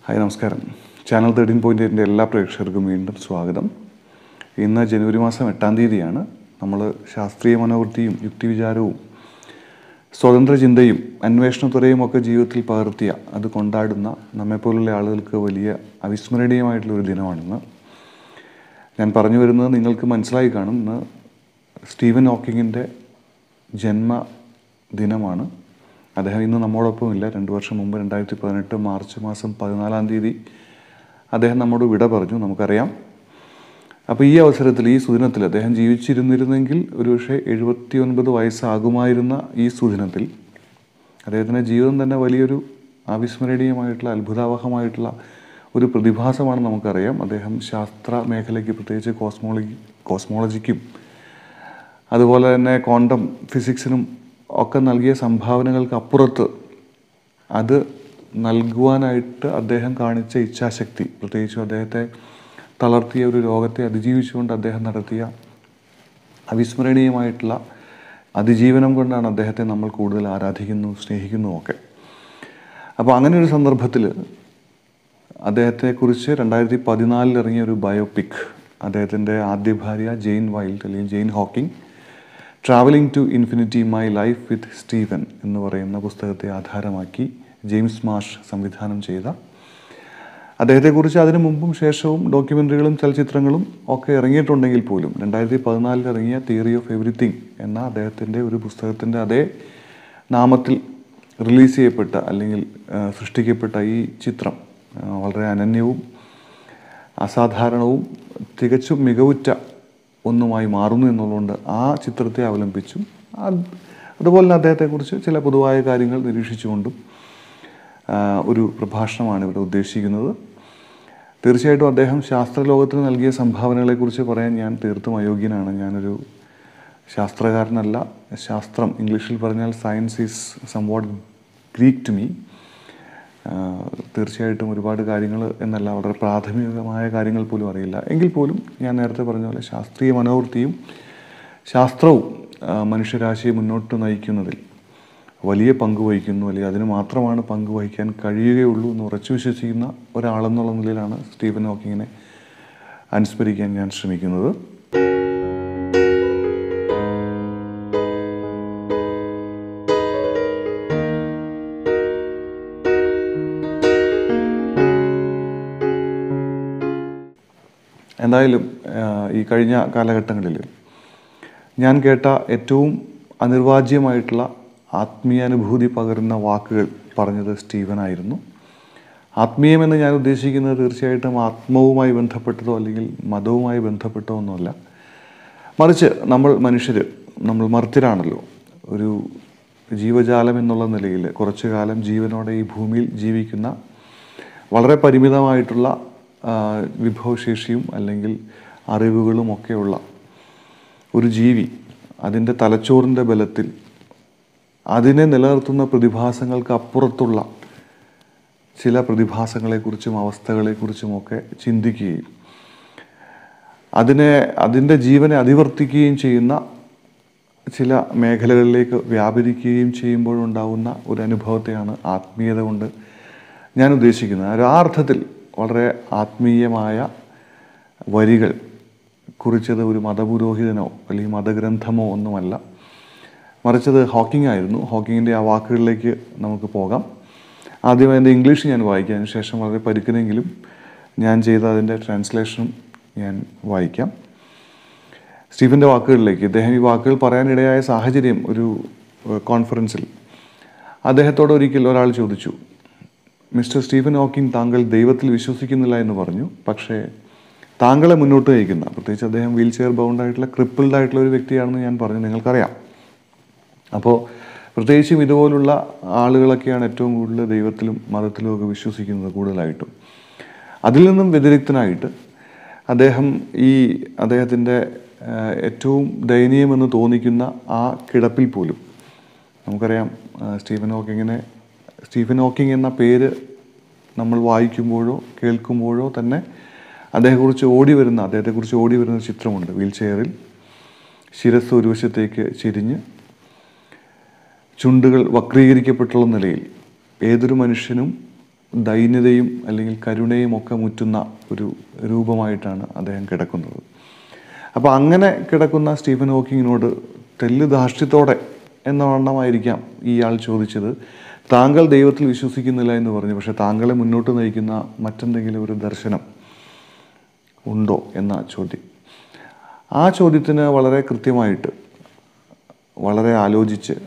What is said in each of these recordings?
Hi നമസ്കാരം channel thirteen point എയ്റ്റിൻ്റെ എല്ലാ പ്രേക്ഷകർക്കും വീണ്ടും സ്വാഗതം ഇന്ന് ജനുവരി മാസം എട്ടാം തീയതിയാണ് നമ്മൾ ശാസ്ത്രീയ മനോവൃത്തിയും യുക്തിവിചാരവും സ്വതന്ത്ര ചിന്തയും അന്വേഷണത്വരയും ഒക്കെ ജീവിതത്തിൽ പകർത്തിയ അത് കൊണ്ടാടുന്ന നമ്മെപ്പോലുള്ള ആളുകൾക്ക് വലിയ അവിസ്മരണീയമായിട്ടുള്ള ഒരു ദിനമാണിന്ന് ഞാൻ പറഞ്ഞു വരുന്നത് നിങ്ങൾക്ക് മനസ്സിലായി കാണും ഇന്ന് സ്റ്റീവൻ ഹോക്കിങ്ങിൻ്റെ ജന്മദിനമാണ് അദ്ദേഹം ഇന്ന് നമ്മോടൊപ്പം ഇല്ല രണ്ട് വർഷം മുമ്പ് രണ്ടായിരത്തി പതിനെട്ട് മാർച്ച് മാസം പതിനാലാം തീയതി അദ്ദേഹം നമ്മോട് വിട പറഞ്ഞു നമുക്കറിയാം അപ്പോൾ ഈ അവസരത്തിൽ ഈ സുദിനത്തിൽ അദ്ദേഹം ജീവിച്ചിരുന്നിരുന്നെങ്കിൽ ഒരുപക്ഷെ എഴുപത്തി ഒൻപത് വയസ്സാകുമായിരുന്ന ഈ സുദിനത്തിൽ അദ്ദേഹത്തിൻ്റെ ജീവിതം തന്നെ വലിയൊരു അവിസ്മരണീയമായിട്ടുള്ള അത്ഭുതാവഹമായിട്ടുള്ള ഒരു പ്രതിഭാസമാണ് നമുക്കറിയാം അദ്ദേഹം ശാസ്ത്ര മേഖലയ്ക്ക് പ്രത്യേകിച്ച് കോസ്മോളജി കോസ്മോളജിക്കും അതുപോലെ തന്നെ ക്വാണ്ടം ഫിസിക്സിനും ഒക്കെ നൽകിയ സംഭാവനകൾക്ക് അപ്പുറത്ത് അത് നൽകുവാനായിട്ട് അദ്ദേഹം കാണിച്ച ഇച്ഛാശക്തി പ്രത്യേകിച്ചും അദ്ദേഹത്തെ തളർത്തിയ ഒരു രോഗത്തെ അതിജീവിച്ചുകൊണ്ട് അദ്ദേഹം നടത്തിയ അവിസ്മരണീയമായിട്ടുള്ള അതിജീവനം കൊണ്ടാണ് അദ്ദേഹത്തെ നമ്മൾ കൂടുതൽ ആരാധിക്കുന്നു സ്നേഹിക്കുന്നു ഒക്കെ അപ്പോൾ അങ്ങനെ ഒരു സന്ദർഭത്തിൽ അദ്ദേഹത്തെക്കുറിച്ച് രണ്ടായിരത്തി പതിനാലിൽ ഇറങ്ങിയ ഒരു ബയോപിക് അദ്ദേഹത്തിൻ്റെ ആദ്യ ഭാര്യ ജെയിൻ വൈൽഡ് അല്ലെങ്കിൽ Jane Hawking travelling to infinity my life with Stephen എന്ന് പറയുന്ന പുസ്തകത്തെ ആധാരമാക്കി ജെയിംസ് മാഷ് സംവിധാനം ചെയ്ത അദ്ദേഹത്തെക്കുറിച്ച് അതിനു മുമ്പും ശേഷവും ഡോക്യുമെൻ്ററികളും ചലച്ചിത്രങ്ങളും ഒക്കെ ഇറങ്ങിയിട്ടുണ്ടെങ്കിൽ പോലും രണ്ടായിരത്തി പതിനാലിൽ ഇറങ്ങിയ തിയറി ഓഫ് എവറിത്തിങ് എന്ന അദ്ദേഹത്തിൻ്റെ ഒരു പുസ്തകത്തിൻ്റെ അതേ നാമത്തിൽ റിലീസ് ചെയ്യപ്പെട്ട അല്ലെങ്കിൽ ആ, സൃഷ്ടിക്കപ്പെട്ട ഈ ചിത്രം ആ, വളരെ അനന്യവും അസാധാരണവും തികച്ചും മികവുറ്റ ഒന്നുമായി മാറുന്നു എന്നുള്ളതുകൊണ്ട് ആ ചിത്രത്തെ അവലംബിച്ചും അത് അതുപോലെ തന്നെ അദ്ദേഹത്തെക്കുറിച്ച് ചില പൊതുവായ കാര്യങ്ങൾ നിരീക്ഷിച്ചുകൊണ്ടും ആ, ഒരു പ്രഭാഷണമാണ് ഇവിടെ ഉദ്ദേശിക്കുന്നത് തീർച്ചയായിട്ടും അദ്ദേഹം ശാസ്ത്രലോകത്തിന് നൽകിയ സംഭാവനകളെക്കുറിച്ച് പറയാൻ ഞാൻ തീർത്തും അയോഗ്യനാണ് ഞാനൊരു ശാസ്ത്രകാരനല്ല ശാസ്ത്രം ഇംഗ്ലീഷിൽ പറഞ്ഞാൽ science is somewhat Greek to me തീർച്ചയായിട്ടും ഒരുപാട് കാര്യങ്ങൾ എന്നല്ല വളരെ പ്രാഥമികമായ കാര്യങ്ങൾ പോലും അറിയില്ല എങ്കിൽ പോലും ഞാൻ നേരത്തെ പറഞ്ഞ പോലെ ശാസ്ത്രീയ മനോവൃത്തിയും ശാസ്ത്രവും ആ, മനുഷ്യരാശിയെ മുന്നോട്ട് നയിക്കുന്നതിൽ വലിയ പങ്ക് വഹിക്കുന്നു അല്ലെങ്കിൽ അതിന് മാത്രമാണ് പങ്ക് വഹിക്കാൻ കഴിയുകയുള്ളൂ എന്ന് ഉറച്ചു വിശ്വസിക്കുന്ന ഒരാളെന്നുള്ള നിലയിലാണ് സ്റ്റീഫൻ ഹോക്കിങ്ങിനെ അനുസ്മരിക്കാൻ ഞാൻ ശ്രമിക്കുന്നത് എന്തായാലും ആ, ഈ കഴിഞ്ഞ കാലഘട്ടങ്ങളിൽ ഞാൻ കേട്ട ഏറ്റവും അനിർവാജ്യമായിട്ടുള്ള ആത്മീയാനുഭൂതി പകരുന്ന വാക്കുകൾ പറഞ്ഞത് സ്റ്റീവനായിരുന്നു ആത്മീയമെന്ന് ഞാൻ ഉദ്ദേശിക്കുന്നത് തീർച്ചയായിട്ടും ആത്മവുമായി ബന്ധപ്പെട്ടതോ അല്ലെങ്കിൽ മതവുമായി ബന്ധപ്പെട്ടോ ഒന്നുമല്ല മറിച്ച് നമ്മൾ മനുഷ്യർ നമ്മൾ മർത്യരാണല്ലോ ഒരു ജീവജാലം എന്നുള്ള നിലയിൽ കുറച്ചു കാലം ജീവനോടെ ഈ ഭൂമിയിൽ ജീവിക്കുന്ന വളരെ പരിമിതമായിട്ടുള്ള ആ, വിഭവശേഷിയും അല്ലെങ്കിൽ അറിവുകളും ഒക്കെയുള്ള ഒരു ജീവി അതിൻ്റെ തലച്ചോറിൻ്റെ ബലത്തിൽ അതിനെ നിലനിർത്തുന്ന പ്രതിഭാസങ്ങൾക്ക് അപ്പുറത്തുള്ള ചില പ്രതിഭാസങ്ങളെക്കുറിച്ചും അവസ്ഥകളെക്കുറിച്ചുമൊക്കെ ചിന്തിക്കുകയും അതിനെ അതിൻ്റെ ജീവനെ അതിവർത്തിക്കുകയും ചെയ്യുന്ന ചില മേഖലകളിലേക്ക് വ്യാപരിക്കുകയും ചെയ്യുമ്പോഴുണ്ടാകുന്ന ഒരു അനുഭവത്തെയാണ് ആത്മീയത കൊണ്ട് ഞാൻ ഉദ്ദേശിക്കുന്നത് ഒരു ആ അർത്ഥത്തിൽ വളരെ ആത്മീയമായ വരികൾ കുറിച്ചത് ഒരു മതപുരോഹിതനോ അല്ലെങ്കിൽ മതഗ്രന്ഥമോ ഒന്നുമല്ല മറിച്ചത് ഹോക്കിംഗ് ആയിരുന്നു ഹോക്കിങ്ങിൻ്റെ ആ വാക്കുകളിലേക്ക് നമുക്ക് പോകാം ആദ്യം അതിൻ്റെ ഇംഗ്ലീഷ് ഞാൻ വായിക്കാം അതിന് ശേഷം വളരെ പരിക്കുന്നെങ്കിലും ഞാൻ ചെയ്ത അതിൻ്റെ ട്രാൻസ്ലേഷനും ഞാൻ വായിക്കാം സ്റ്റീഫൻ്റെ വാക്കുകളിലേക്ക് ഇദ്ദേഹം ഈ വാക്കുകൾ പറയാനിടയായ സാഹചര്യം ഒരു ഏഹ്, കോൺഫറൻസിൽ അദ്ദേഹത്തോട് ഒരിക്കൽ ഒരാൾ ചോദിച്ചു മിസ്റ്റർ സ്റ്റീഫൻ ഹോക്കിംഗ് താങ്കൾ ദൈവത്തിൽ വിശ്വസിക്കുന്നില്ല എന്ന് പറഞ്ഞു പക്ഷേ താങ്കളെ മുന്നോട്ട് നയിക്കുന്ന പ്രത്യേകിച്ച് അദ്ദേഹം വീൽ ചെയർ ബൗണ്ട് ആയിട്ടുള്ള ക്രിപ്പിൾഡ് ആയിട്ടുള്ള ഒരു വ്യക്തിയാണെന്ന് ഞാൻ പറഞ്ഞു നിങ്ങൾക്കറിയാം അപ്പോൾ പ്രത്യേകിച്ചും ഇതുപോലുള്ള ആളുകളൊക്കെയാണ് ഏറ്റവും കൂടുതൽ ദൈവത്തിലും മതത്തിലും ഒക്കെ വിശ്വസിക്കുന്നത് കൂടുതലായിട്ടും അതിൽ നിന്നും വ്യതിരിക്തനായിട്ട് അദ്ദേഹം ഈ അദ്ദേഹത്തിൻ്റെ ആഹ്, ഏറ്റവും ദയനീയമെന്ന് തോന്നിക്കുന്ന ആ കിടപ്പിൽ പോലും നമുക്കറിയാം ആഹ്, സ്റ്റീഫൻ ഹോക്കിങ്ങിനെ സ്റ്റീഫൻ ഹോക്കിംഗ് എന്ന പേര് നമ്മൾ വായിക്കുമ്പോഴോ കേൾക്കുമ്പോഴോ തന്നെ അദ്ദേഹത്തെക്കുറിച്ച് ഓടി വരുന്ന അദ്ദേഹത്തെക്കുറിച്ച് ഓടി വരുന്ന ഒരു ചിത്രമുണ്ട് വീൽ ചെയറിൽ ശിരസ് ഒരു വശത്തേക്ക് ചെരിഞ്ഞ് ചുണ്ടുകൾ വക്രീകരിക്കപ്പെട്ടുള്ള നിലയിൽ ഏതൊരു മനുഷ്യനും ദൈന്യതയും അല്ലെങ്കിൽ കരുണയും ഒക്കെ മുറ്റുന്ന ഒരു രൂപമായിട്ടാണ് അദ്ദേഹം കിടക്കുന്നത് അപ്പോൾ അങ്ങനെ കിടക്കുന്ന സ്റ്റീഫൻ ഹോക്കിങ്ങിനോട് തെല്ല് ധാർഷ്ട്യത്തോടെ എന്ന വണ്ണമായിരിക്കാം ഇയാൾ ചോദിച്ചത് താങ്കൾ ദൈവത്തിൽ വിശ്വസിക്കുന്നില്ല എന്ന് പറഞ്ഞു പക്ഷേ താങ്കളെ മുന്നോട്ട് നയിക്കുന്ന മറ്റെന്തെങ്കിലും ഒരു ദർശനം ഉണ്ടോ എന്ന ചോദ്യം ആ ചോദ്യത്തിന് വളരെ കൃത്യമായിട്ട് വളരെ ആലോചിച്ച്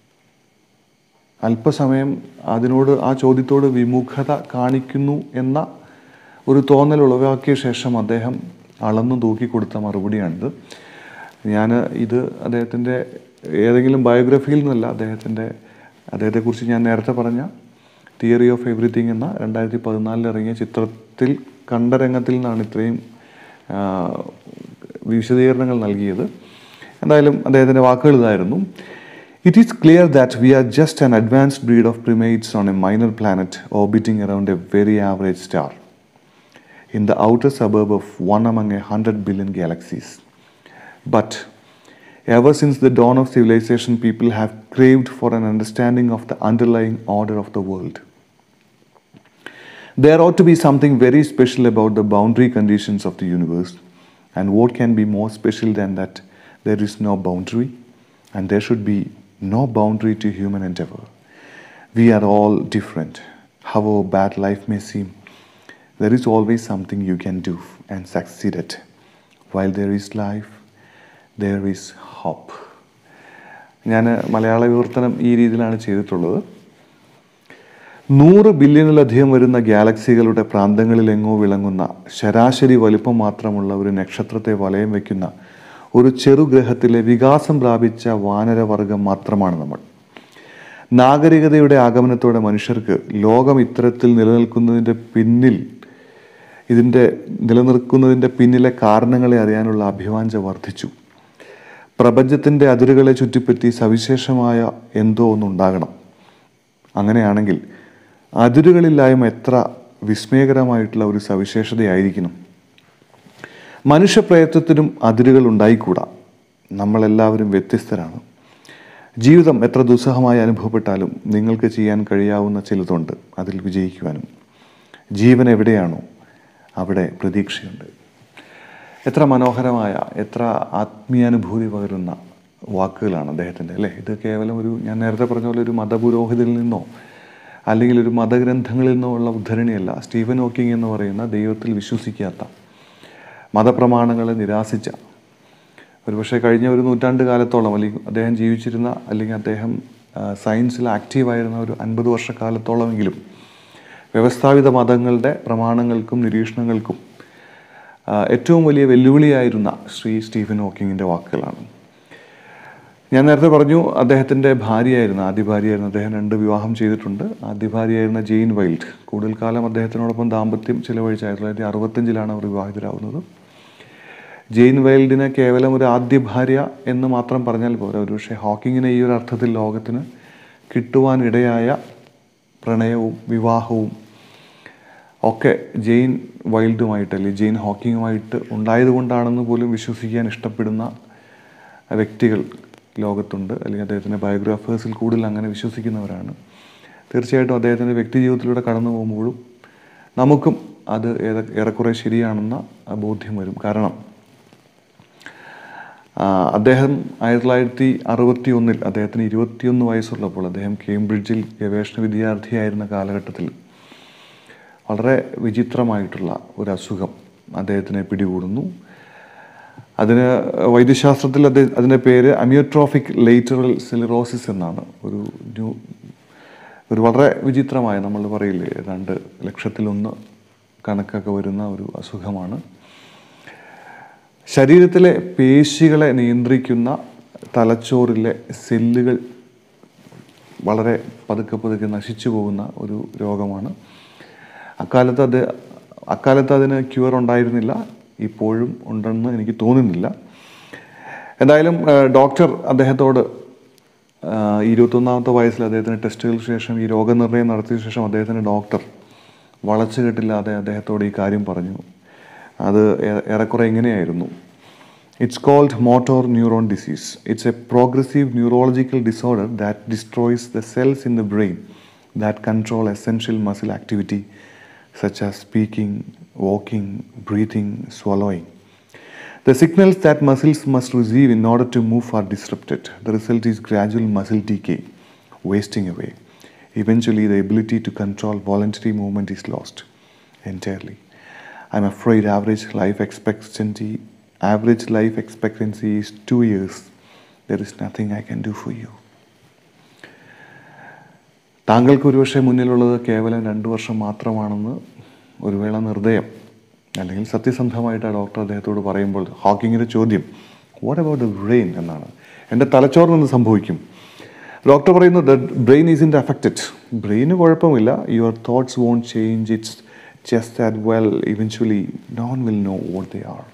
അല്പസമയം അതിനോട് ആ ചോദ്യത്തോട് വിമുഖത കാണിക്കുന്നു എന്ന ഒരു തോന്നൽ ഉളവാക്കിയ ശേഷം അദ്ദേഹം അളന്നു തൂക്കി കൊടുത്ത മറുപടിയാണിത് ഞാൻ ഇത് അദ്ദേഹത്തിൻ്റെ ഏതെങ്കിലും ബയോഗ്രഫിയിൽ നിന്നല്ല അദ്ദേഹത്തിൻ്റെ അദ്ദേഹത്തെക്കുറിച്ച് ഞാൻ നേരത്തെ പറഞ്ഞ തിയറി ഓഫ് എവറിത്തിങ് എന്ന രണ്ടായിരത്തി പതിനാലിൽ ഇറങ്ങിയ ചിത്രത്തിൽ കണ്ട രംഗത്തിൽ നിന്നാണ് ഇത്രയും ആ, വിശദീകരണങ്ങൾ നൽകിയത് എന്തായാലും അദ്ദേഹത്തിൻ്റെ വാക്കുകൾ ഇതായിരുന്നു it is clear that we are just an advanced breed of primates on a minor planet orbiting around a very average star in the outer suburb of one among a hundred billion galaxies. But ever since the dawn of civilization, people have craved for an understanding of the underlying order of the world. There ought to be something very special about the boundary conditions of the universe, and what can be more special than that there is no boundary, and there should be no boundary to human endeavor. We are all different, however bad life may seem. There is always something you can do and succeed at. While there is life, there is hope. ഞാൻ മലയാള വിവർത്തനം ഈ രീതിയിലാണ് ചെയ്തിട്ടുള്ളത് നൂറ് ബില്യണിലധികം വരുന്ന ഗാലക്സികളുടെ പ്രാന്തങ്ങളിലെങ്ങോ വിളങ്ങുന്ന ശരാശരി വലിപ്പം മാത്രമുള്ള ഒരു നക്ഷത്രത്തെ വലയം വയ്ക്കുന്ന ഒരു ചെറുഗ്രഹത്തിലെ വികാസം പ്രാപിച്ച വാനരവർഗം മാത്രമാണ് നമ്മൾ നാഗരികതയുടെ ആഗമനത്തോടെ മനുഷ്യർക്ക് ലോകം ഇത്തരത്തിൽ നിലനിൽക്കുന്നതിൻ്റെ പിന്നിൽ ഇതിൻ്റെ നിലനിൽക്കുന്നതിൻ്റെ പിന്നിലെ കാരണങ്ങളെ അറിയാനുള്ള അഭിവാഞ്ച വർദ്ധിച്ചു പ്രപഞ്ചത്തിൻ്റെ അതിരുകളെ ചുറ്റിപ്പറ്റി സവിശേഷമായ എന്തോ ഒന്നുണ്ടാകണം അങ്ങനെയാണെങ്കിൽ അതിരുകളില്ലായ്മ എത്ര വിസ്മയകരമായിട്ടുള്ള ഒരു സവിശേഷതയായിരിക്കണം മനുഷ്യപ്രയത്നത്തിനും അതിരുകൾ ഉണ്ടായിക്കൂടാ നമ്മളെല്ലാവരും വ്യത്യസ്തരാണ് ജീവിതം എത്ര ദുസ്സഹമായി അനുഭവപ്പെട്ടാലും നിങ്ങൾക്ക് ചെയ്യാൻ കഴിയാവുന്ന ചിലതുണ്ട് അതിൽ വിജയിക്കുവാനും ജീവൻ എവിടെയാണോ അവിടെ പ്രതീക്ഷയുണ്ട് എത്ര മനോഹരമായ എത്ര ആത്മീയാനുഭൂതി പകരുന്ന വാക്കുകളാണ് അദ്ദേഹത്തിൻ്റെ അല്ലേ ഇത് കേവലം ഒരു ഞാൻ നേരത്തെ പറഞ്ഞ പോലെ ഒരു മതപുരോഹിതനിൽ നിന്നോ അല്ലെങ്കിൽ ഒരു മതഗ്രന്ഥങ്ങളിൽ നിന്നോ ഉള്ള ഉദ്ധരണിയല്ല സ്റ്റീഫൻ ഹോക്കിംഗ് എന്ന് പറയുന്ന ദൈവത്തിൽ വിശ്വസിക്കാത്ത മതപ്രമാണങ്ങളെ നിരാശിച്ച ഒരുപക്ഷെ കഴിഞ്ഞ ഒരു നൂറ്റാണ്ട് കാലത്തോളം അല്ലെങ്കിൽ അദ്ദേഹം ജീവിച്ചിരുന്ന അല്ലെങ്കിൽ അദ്ദേഹം ആ, സയൻസിൽ ആക്റ്റീവായിരുന്ന ഒരു അൻപത് വർഷക്കാലത്തോളമെങ്കിലും വ്യവസ്ഥാപിത മതങ്ങളുടെ പ്രമാണങ്ങൾക്കും നിരീക്ഷണങ്ങൾക്കും ആ, ഏറ്റവും വലിയ വെല്ലുവിളിയായിരുന്ന ശ്രീ സ്റ്റീഫൻ ഹോക്കിങ്ങിൻ്റെ വാക്കുകളാണ് ഞാൻ നേരത്തെ പറഞ്ഞു അദ്ദേഹത്തിൻ്റെ ഭാര്യയായിരുന്നു ആദ്യ ഭാര്യയായിരുന്നു അദ്ദേഹം രണ്ട് വിവാഹം ചെയ്തിട്ടുണ്ട് ആദ്യ ഭാര്യയായിരുന്ന ജെയിൻ വൈൽഡ് കൂടുതൽ കാലം അദ്ദേഹത്തിനോടൊപ്പം ദാമ്പത്യം ചിലവഴിച്ച ആയിരത്തി തൊള്ളായിരത്തി അറുപത്തഞ്ചിലാണ് അവർ വിവാഹിതരാകുന്നത് ജെയിൻ വൈൽഡിനെ കേവലം ഒരു ആദ്യ ഭാര്യ എന്ന് മാത്രം പറഞ്ഞാൽ പോരാ ഒരുപക്ഷെ ഹോക്കിങ്ങിനെ ഈ ഒരു അർത്ഥത്തിൽ ലോകത്തിന് കിട്ടുവാനിടയായ പ്രണയവും വിവാഹവും ഒക്കെ ജെയിൻ വൈൽഡുമായിട്ട് അല്ലെങ്കിൽ ജെയിൻ ഹോക്കിങ്ങുമായിട്ട് ഉണ്ടായതുകൊണ്ടാണെന്ന് പോലും വിശ്വസിക്കാൻ ഇഷ്ടപ്പെടുന്ന വ്യക്തികൾ ലോകത്തുണ്ട് അല്ലെങ്കിൽ അദ്ദേഹത്തിൻ്റെ ബയോഗ്രാഫേഴ്സിൽ കൂടുതൽ അങ്ങനെ വിശ്വസിക്കുന്നവരാണ് തീർച്ചയായിട്ടും അദ്ദേഹത്തിൻ്റെ വ്യക്തി ജീവിതത്തിലൂടെ കടന്നു പോകുമ്പോഴും നമുക്കും അത് ഏറെ ഏറെക്കുറെ ശരിയാണെന്ന ബോധ്യം വരും കാരണം ആ, അദ്ദേഹം ആയിരത്തി തൊള്ളായിരത്തി അറുപത്തി ഒന്നിൽ അദ്ദേഹത്തിന് ഇരുപത്തിയൊന്ന് വയസ്സുള്ളപ്പോൾ അദ്ദേഹം കേംബ്രിഡ്ജിൽ ഗവേഷണ വിദ്യാർത്ഥിയായിരുന്ന കാലഘട്ടത്തിൽ വളരെ വിചിത്രമായിട്ടുള്ള ഒരു അസുഖം അദ്ദേഹത്തിനെ പിടികൂടുന്നു അതിന് വൈദ്യശാസ്ത്രത്തിൽ അത് അതിൻ്റെ പേര് അമിയോട്രോഫിക് ലേറ്ററൽ സെലിറോസിസ് എന്നാണ് ഒരു ന്യൂ ഒരു വളരെ വിചിത്രമായ നമ്മൾ പറയില്ലേ ഏതാണ്ട് ലക്ഷത്തിലൊന്ന് കണക്കൊക്കെ വരുന്ന ഒരു അസുഖമാണ് ശരീരത്തിലെ പേശികളെ നിയന്ത്രിക്കുന്ന തലച്ചോറിലെ സെല്ലുകൾ വളരെ പതുക്കെ പതുക്കെ നശിച്ചു പോകുന്ന ഒരു രോഗമാണ് അക്കാലത്ത് അത് അക്കാലത്ത് അതിന് ക്യൂർ ഉണ്ടായിരുന്നില്ല ഇപ്പോഴും ഉണ്ടെന്ന് എനിക്ക് തോന്നുന്നില്ല എന്തായാലും ആ, ഡോക്ടർ അദ്ദേഹത്തോട് ആ, ഇരുപത്തൊന്നാമത്തെ വയസ്സിൽ അദ്ദേഹത്തിന് ടെസ്റ്റുകൾക്ക് ശേഷം ഈ രോഗനിർണയം നടത്തിയ ശേഷം അദ്ദേഹത്തിന് ഡോക്ടർ വളച്ചുകെട്ടില്ലാതെ അദ്ദേഹത്തോട് ഈ കാര്യം പറഞ്ഞു അത് ഏ- ഏറെക്കുറെ ഇങ്ങനെയായിരുന്നു it's called motor neuron disease it's a progressive neurological disorder that destroys the cells in the brain that control essential muscle activity such as speaking, walking, breathing, swallowing. The signals that muscles must receive in order to move are disrupted. The result is gradual muscle decay, wasting away. Eventually, the ability to control voluntary movement is lost entirely. I'm afraid average life expectancy average life expectancy is two years. There is nothing I can do for you. താങ്കൾക്ക് ഒരുപക്ഷെ മുന്നിലുള്ളത് കേവലം രണ്ട് വർഷം മാത്രമാണെന്ന് ഒരു വേള നിർദ്ദയം അല്ലെങ്കിൽ സത്യസന്ധമായിട്ട് ആ ഡോക്ടർ അദ്ദേഹത്തോട് പറയുമ്പോൾ ഹോക്കിങ്ങിൻ്റെ ചോദ്യം വാട്ട് അബൌട്ട് ദ ബ്രെയിൻ എന്നാണ് എൻ്റെ തലച്ചോറിന് എന്ത് സംഭവിക്കും ഡോക്ടർ പറയുന്നു the brain is in affected ബ്രെയിന് കുഴപ്പമില്ല your thoughts won't change it's just that well eventually none will know what they are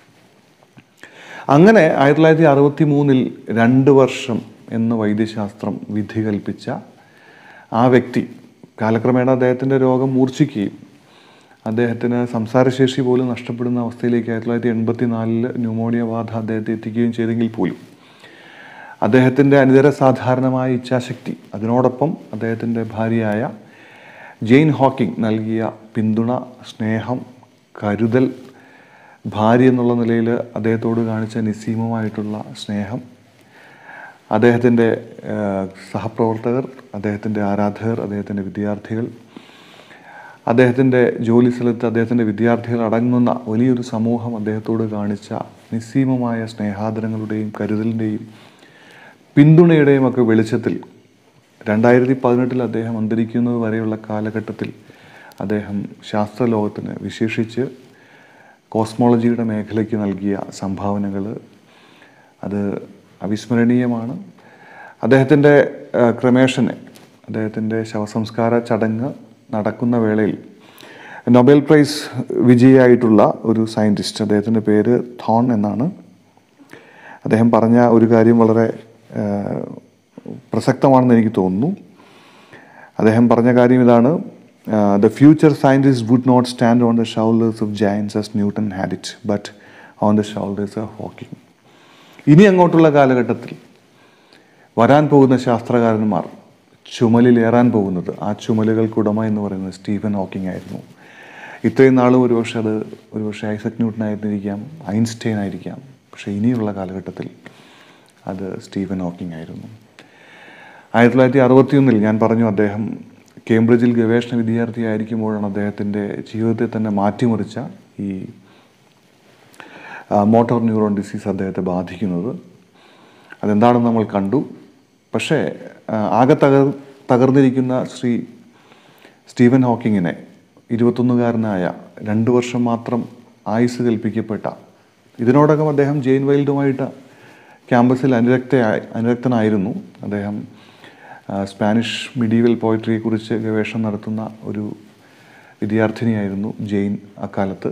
അങ്ങനെ ആയിരത്തി തൊള്ളായിരത്തി അറുപത്തി മൂന്നിൽ രണ്ട് വർഷം എന്ന് വൈദ്യശാസ്ത്രം വിധി കൽപ്പിച്ച ആ വ്യക്തി കാലക്രമേണ അദ്ദേഹത്തിൻ്റെ രോഗം മൂർച്ഛിക്കുകയും അദ്ദേഹത്തിന് സംസാരശേഷി പോലും നഷ്ടപ്പെടുന്ന അവസ്ഥയിലേക്ക് ആയിരത്തി തൊള്ളായിരത്തി എൺപത്തി നാലില് ന്യൂമോണിയ ബാധ അദ്ദേഹത്തെ എത്തിക്കുകയും ചെയ്തെങ്കിൽ പോലും അദ്ദേഹത്തിൻ്റെ അനിതര സാധാരണമായ ഇച്ഛാശക്തി അതിനോടൊപ്പം അദ്ദേഹത്തിൻ്റെ ഭാര്യയായ ജെയിൻ ഹോക്കിംഗ് നൽകിയ പിന്തുണ സ്നേഹം കരുതൽ ഭാര്യ എന്നുള്ള നിലയിൽ അദ്ദേഹത്തോട് കാണിച്ച നിസ്സീമമായിട്ടുള്ള സ്നേഹം അദ്ദേഹത്തിൻ്റെ ഏഹ്, സഹപ്രവർത്തകർ അദ്ദേഹത്തിൻ്റെ ആരാധകർ അദ്ദേഹത്തിൻ്റെ വിദ്യാർത്ഥികൾ അദ്ദേഹത്തിൻ്റെ ജോലി സ്ഥലത്ത് അദ്ദേഹത്തിൻ്റെ വിദ്യാർത്ഥികൾ അടങ്ങുന്ന വലിയൊരു സമൂഹം അദ്ദേഹത്തോട് കാണിച്ച നിസ്സീമമായ സ്നേഹാദരങ്ങളുടെയും കരുതലിൻ്റെയും പിന്തുണയുടെയും ഒക്കെ വെളിച്ചത്തിൽ രണ്ടായിരത്തി പതിനെട്ടിൽ അദ്ദേഹം അന്തരിക്കുന്നത് വരെയുള്ള കാലഘട്ടത്തിൽ അദ്ദേഹം ശാസ്ത്രലോകത്തിന് വിശേഷിച്ച് കോസ്മോളജിയുടെ മേഖലയ്ക്ക് നൽകിയ സംഭാവനകൾ അത് അവിസ്മരണീയമാണ് അദ്ദേഹത്തിൻ്റെ ക്രമേഷന് അദ്ദേഹത്തിൻ്റെ ശവസംസ്കാര ചടങ്ങ് നടക്കുന്ന വേളയിൽ നൊബേൽ പ്രൈസ് വിജയിയായിട്ടുള്ള ഒരു സയൻറ്റിസ്റ്റ് അദ്ദേഹത്തിൻ്റെ പേര് തോൺ എന്നാണ് അദ്ദേഹം പറഞ്ഞ ഒരു കാര്യം വളരെ ആ, പ്രസക്തമാണെന്ന് എനിക്ക് തോന്നുന്നു അദ്ദേഹം പറഞ്ഞ കാര്യം ഇതാണ് the future scientist would not stand on the shoulders of giants as Newton had it but on the shoulders of Hawking ഇനി അങ്ങോട്ടുള്ള കാലഘട്ടത്തിൽ വരാൻ പോകുന്ന ശാസ്ത്രകാരന്മാർ ചുമലിലേറാൻ പോകുന്നത് ആ ചുമലുകൾക്കുടമ എന്ന് പറയുന്നത് സ്റ്റീഫൻ ഹോക്കിംഗ് ആയിരുന്നു ഇത്രയും നാളും ഒരുപക്ഷെ അത് ഒരുപക്ഷെ ഐസക് ന്യൂട്ടൺ ആയിരുന്നിരിക്കാം ഐൻസ്റ്റൈൻ ആയിരിക്കാം പക്ഷേ ഇനിയുള്ള കാലഘട്ടത്തിൽ അത് സ്റ്റീഫൻ ഹോക്കിംഗ് ആയിരുന്നു ആയിരത്തി തൊള്ളായിരത്തി അറുപത്തിയൊന്നിൽ ഞാൻ പറഞ്ഞു അദ്ദേഹം കേംബ്രിഡ്ജിൽ ഗവേഷണ വിദ്യാർത്ഥിയായിരിക്കുമ്പോഴാണ് അദ്ദേഹത്തിൻ്റെ ജീവിതത്തെ തന്നെ മാറ്റിമറിച്ച ഈ മോട്ടോർ ന്യൂറോൺ ഡിസീസ് അദ്ദേഹത്തെ ബാധിക്കുന്നത് അതെന്താണെന്ന് നമ്മൾ കണ്ടു പക്ഷേ ആ, ആകെ തകർ തകർന്നിരിക്കുന്ന ശ്രീ സ്റ്റീവൻ ഹോക്കിങ്ങിനെ ഇരുപത്തൊന്നുകാരനായ രണ്ട് വർഷം മാത്രം ആയുസ് കൽപ്പിക്കപ്പെട്ട ഇതിനോടകം അദ്ദേഹം ജെയിൻ വൈൽഡുമായിട്ട് ക്യാമ്പസിൽ അനുരക്ത അനുരക്തനായിരുന്നു അദ്ദേഹം ആ, സ്പാനിഷ് മിഡീവൽ പോയട്രിയെക്കുറിച്ച് ഗവേഷണം നടത്തുന്ന ഒരു വിദ്യാർത്ഥിനിയായിരുന്നു ജെയിൻ അക്കാലത്ത്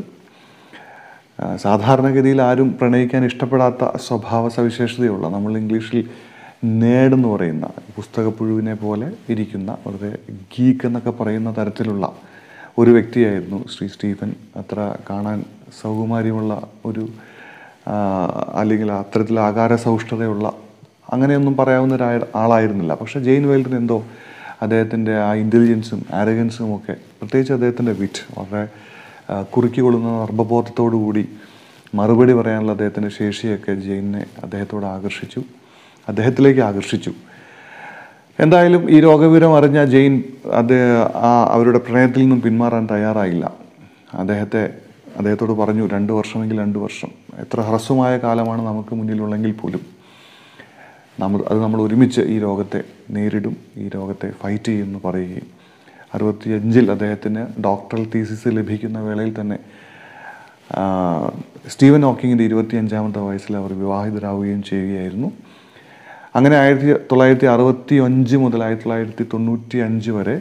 ആ, സാധാരണഗതിയിൽ ആരും പ്രണയിക്കാൻ ഇഷ്ടപ്പെടാത്ത സ്വഭാവ സവിശേഷതയുള്ള നമ്മൾ ഇംഗ്ലീഷിൽ നേഡ് എന്ന് പറയുന്ന പുസ്തകപ്പുഴുവിനെ പോലെ ഇരിക്കുന്ന വളരെ ഗീക്ക് എന്നൊക്കെ പറയുന്ന തരത്തിലുള്ള ഒരു വ്യക്തിയായിരുന്നു ശ്രീ സ്റ്റീഫൻ അത്ര കാണാൻ സൗകുമാര്യമുള്ള ഒരു ആ, അല്ലെങ്കിൽ അത്തരത്തിൽ ആകാര സൗഷ്ഠതയുള്ള അങ്ങനെയൊന്നും പറയാവുന്ന ഒരു ആയ- ആളായിരുന്നില്ല പക്ഷേ ജെയിൻ വെയിൽഡിന് എന്തോ അദ്ദേഹത്തിൻ്റെ ആ ഇൻ്റലിജൻസും ആരഗൻസും ഒക്കെ പ്രത്യേകിച്ച് അദ്ദേഹത്തിൻ്റെ വിറ്റ് വളരെ ആ, കുറുക്കിക്കൊള്ളുന്ന നർമ്മബോധത്തോടു കൂടി മറുപടി പറയാനുള്ള അദ്ദേഹത്തിൻ്റെ ശേഷിയൊക്കെ ജെയിനെ അദ്ദേഹത്തോട് ആകർഷിച്ചു അദ്ദേഹത്തിലേക്ക് ആകർഷിച്ചു എന്തായാലും ഈ രോഗവിവരം അറിഞ്ഞ ജെയിൻ അത് ആ അവരുടെ പ്രണയത്തിൽ നിന്നും പിന്മാറാൻ തയ്യാറായില്ല അദ്ദേഹത്തെ അദ്ദേഹത്തോട് പറഞ്ഞു രണ്ട് വർഷമെങ്കിൽ രണ്ട് വർഷം എത്ര ഹ്രസ്വമായ കാലമാണ് നമുക്ക് മുന്നിലുള്ളെങ്കിൽ പോലും നമ്മൾ അത് നമ്മൾ ഒരുമിച്ച് ഈ രോഗത്തെ നേരിടും ഈ രോഗത്തെ ഫൈറ്റ് ചെയ്യുമെന്ന് പറയുകയും അറുപത്തിയഞ്ചിൽ അദ്ദേഹത്തിന് ഡോക്ടറൽ തീസിസ് ലഭിക്കുന്ന വേളയിൽ തന്നെ ആ, സ്റ്റീവൻ ഹോക്കിങ്ങിൻ്റെ ഇരുപത്തിയഞ്ചാമത്തെ വയസ്സിൽ അവർ വിവാഹിതരാവുകയും ചെയ്യുകയായിരുന്നു അങ്ങനെ ആയിരത്തി തൊള്ളായിരത്തി അറുപത്തി അഞ്ച് മുതൽ ആയിരത്തി തൊള്ളായിരത്തി തൊണ്ണൂറ്റി അഞ്ച് വരെ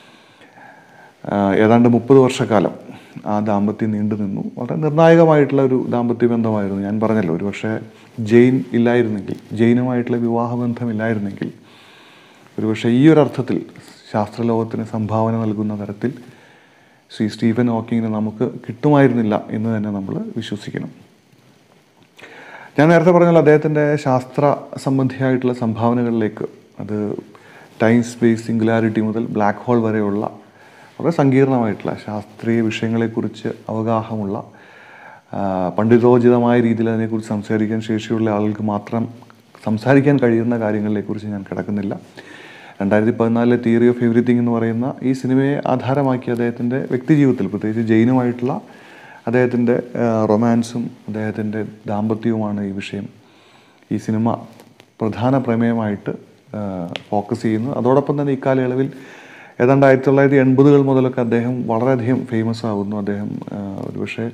ആ, ഏതാണ്ട് മുപ്പത് വർഷക്കാലം ആ ദാമ്പത്യം നീണ്ടു നിന്നു വളരെ നിർണായകമായിട്ടുള്ള ഒരു ദാമ്പത്യ ബന്ധമായിരുന്നു ഞാൻ പറഞ്ഞല്ലോ ഒരു പക്ഷേ ജെയിൻ ഇല്ലായിരുന്നെങ്കിൽ ജെയിനുമായിട്ടുള്ള വിവാഹബന്ധം ഇല്ലായിരുന്നെങ്കിൽ ഒരുപക്ഷെ ഈ ഒരു അർത്ഥത്തിൽ ശാസ്ത്രലോകത്തിന് സംഭാവന നൽകുന്ന തരത്തിൽ ശ്രീ സ്റ്റീഫൻ ഹോക്കിങ്ങിനെ നമുക്ക് കിട്ടുമായിരുന്നില്ല എന്ന് തന്നെ നമ്മൾ വിശ്വസിക്കണം ഞാൻ നേരത്തെ പറഞ്ഞാൽ അദ്ദേഹത്തിൻ്റെ ശാസ്ത്ര സംബന്ധിയായിട്ടുള്ള സംഭാവനകളിലേക്ക് അത് ടൈം സ്പേസ് സിംഗുലാരിറ്റി മുതൽ ബ്ലാക്ക് ഹോൾ വരെയുള്ള വളരെ സങ്കീർണമായിട്ടുള്ള ശാസ്ത്രീയ വിഷയങ്ങളെക്കുറിച്ച് അവഗാഹമുള്ള ആ, പണ്ഡിതോചിതമായ രീതിയിൽ അതിനെക്കുറിച്ച് സംസാരിക്കാൻ ശേഷിയുള്ള ആളുകൾക്ക് മാത്രം സംസാരിക്കാൻ കഴിയുന്ന കാര്യങ്ങളെക്കുറിച്ച് ഞാൻ കിടക്കുന്നില്ല രണ്ടായിരത്തി പതിനാലിലെ തിയറി ഓഫ് എവറിത്തിങ് എന്ന് പറയുന്ന ഈ സിനിമയെ ആധാരമാക്കി അദ്ദേഹത്തിൻ്റെ വ്യക്തിജീവിതത്തിൽ പ്രത്യേകിച്ച് ജൈനുമായിട്ടുള്ള അദ്ദേഹത്തിൻ്റെ റൊമാൻസും അദ്ദേഹത്തിൻ്റെ ദാമ്പത്യവുമാണ് ഈ വിഷയം ഈ സിനിമ പ്രധാന പ്രമേയമായിട്ട് ഫോക്കസ് ചെയ്യുന്നു അതോടൊപ്പം തന്നെ ഇക്കാലയളവിൽ ഏതാണ്ട് ആയിരത്തി തൊള്ളായിരത്തി എൺപതുകൾ മുതലൊക്കെ അദ്ദേഹം വളരെയധികം ഫേമസ് ആകുന്നു അദ്ദേഹം ആ, ഒരുപക്ഷെ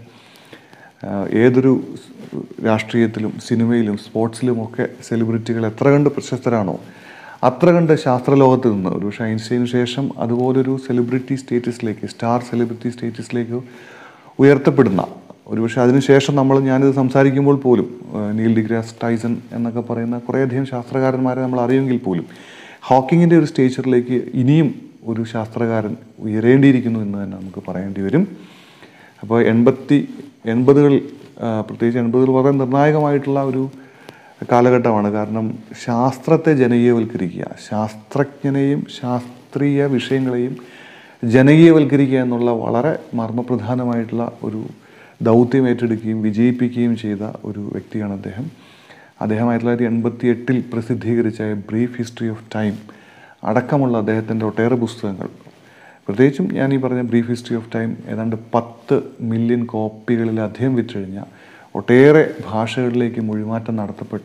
ആ, ഏതൊരു സ് രാഷ്ട്രീയത്തിലും സിനിമയിലും സ്പോർട്സിലുമൊക്കെ സെലിബ്രിറ്റികൾ എത്ര കണ്ട് പ്രശസ്തരാണോ അത്ര കണ്ട് ശാസ്ത്രലോകത്ത് നിന്ന് ഒരുപക്ഷെ ഐൻസ്റ്റൈന് ശേഷം അതുപോലൊരു സെലിബ്രിറ്റി സ്റ്റേറ്റസിലേക്ക് സ്റ്റാർ സെലിബ്രിറ്റി സ്റ്റേറ്റസിലേക്ക് ഉയർത്തപ്പെടുന്ന ഒരുപക്ഷെ അതിനുശേഷം നമ്മൾ ഞാനിത് സംസാരിക്കുമ്പോൾ പോലും ആ, നീൽ ഡിഗ്രാസ് ടൈസൺ എന്നൊക്കെ പറയുന്ന കുറേയധികം ശാസ്ത്രകാരന്മാരെ നമ്മൾ അറിയുമെങ്കിൽ പോലും ഹോക്കിങ്ങിൻ്റെ ഒരു സ്റ്റേച്ചറിലേക്ക് ഇനിയും ഒരു ശാസ്ത്രകാരൻ ഉയരേണ്ടിയിരിക്കുന്നു എന്ന് തന്നെ നമുക്ക് പറയേണ്ടി വരും അപ്പോൾ എൺപത്തി എൺപതുകളിൽ ആ, പ്രത്യേകിച്ച് എൺപതുകൾ വളരെ നിർണായകമായിട്ടുള്ള ഒരു കാലഘട്ടമാണ് കാരണം ശാസ്ത്രത്തെ ജനകീയവൽക്കരിക്കുക ശാസ്ത്രജ്ഞനെയും ശാസ്ത്രീയ വിഷയങ്ങളെയും ജനകീയവൽക്കരിക്കുക എന്നുള്ള വളരെ മർമ്മപ്രധാനമായിട്ടുള്ള ഒരു ദൗത്യം ഏറ്റെടുക്കുകയും വിജയിപ്പിക്കുകയും ചെയ്ത ഒരു വ്യക്തിയാണ് അദ്ദേഹം അദ്ദേഹം ആയിരത്തി തൊള്ളായിരത്തി എൺപത്തി എട്ടിൽ പ്രസിദ്ധീകരിച്ച ബ്രീഫ് ഹിസ്റ്ററി ഓഫ് ടൈം അടക്കമുള്ള അദ്ദേഹത്തിൻ്റെ ഒട്ടേറെ പുസ്തകങ്ങൾ പ്രത്യേകിച്ചും ഞാൻ ഈ പറഞ്ഞ ബ്രീഫ് ഹിസ്റ്ററി ഓഫ് ടൈം ഏതാണ്ട് പത്ത് മില്യൺ കോപ്പികളിലധികം വിറ്റഴിഞ്ഞ ഒട്ടേറെ ഭാഷകളിലേക്ക് മൊഴിമാറ്റം നടത്തപ്പെട്ട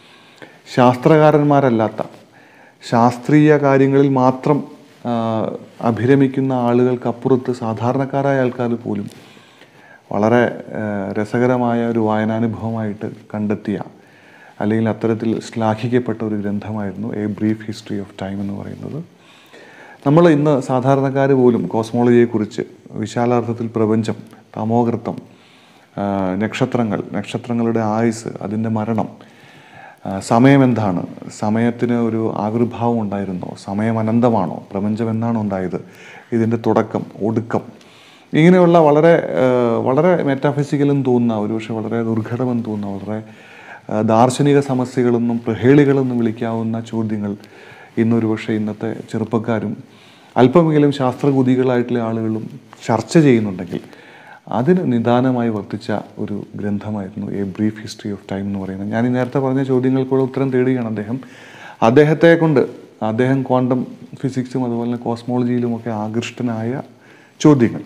ശാസ്ത്രകാരന്മാരല്ലാത്ത ശാസ്ത്രീയ കാര്യങ്ങളിൽ മാത്രം ആ, അഭിരമിക്കുന്ന ആളുകൾക്കപ്പുറത്ത് സാധാരണക്കാരായ ആൾക്കാർ പോലും വളരെ ആ, രസകരമായ ഒരു വായനാനുഭവമായിട്ട് കണ്ടെത്തിയ അല്ലെങ്കിൽ അത്തരത്തിൽ ശ്ലാഘിക്കപ്പെട്ട ഒരു ഗ്രന്ഥമായിരുന്നു a brief history of time എന്ന് പറയുന്നത് നമ്മൾ ഇന്ന് സാധാരണക്കാർ പോലും കോസ്മോളജിയെക്കുറിച്ച് വിശാലാർത്ഥത്തിൽ പ്രപഞ്ചം തമോകൃത്തം ആ, നക്ഷത്രങ്ങൾ നക്ഷത്രങ്ങളുടെ ആയുസ് അതിൻ്റെ മരണം ആ, സമയം എന്താണ് സമയത്തിന് ഒരു ആവിർഭാവം ഉണ്ടായിരുന്നോ സമയം അനന്തമാണോ പ്രപഞ്ചം എന്നാണ് ഉണ്ടായത് ഇതിൻ്റെ തുടക്കം ഒടുക്കം ഇങ്ങനെയുള്ള വളരെ ആ, വളരെ മെറ്റാഫിസിക്കലെന്ന് തോന്നുന്ന ഒരുപക്ഷെ വളരെ ദുർഘടമെന്ന് തോന്നുന്ന വളരെ ആ, ദാർശനിക സമസ്യകളെന്നും പ്രഹേളികളെന്നും വിളിക്കാവുന്ന ചോദ്യങ്ങൾ ഇന്നൊരു പക്ഷേ ഇന്നത്തെ ചെറുപ്പക്കാരും അല്പമെങ്കിലും ശാസ്ത്രകുതികളായിട്ടുള്ള ആളുകളും ചർച്ച ചെയ്യുന്നുണ്ടെങ്കിൽ അതിന് നിദാനമായി വർത്തിച്ച ഒരു ഗ്രന്ഥമായിരുന്നു a brief history of time എന്ന് പറയുന്നത് ഞാൻ ഈ നേരത്തെ പറഞ്ഞ ചോദ്യങ്ങൾക്കുള്ള ഉത്തരം തേടുകയാണ് അദ്ദേഹം അദ്ദേഹത്തെ കൊണ്ട് അദ്ദേഹം ക്വാണ്ടം ഫിസിക്സും അതുപോലെ തന്നെ കോസ്മോളജിയിലുമൊക്കെ ആകൃഷ്ടനായ ചോദ്യങ്ങൾ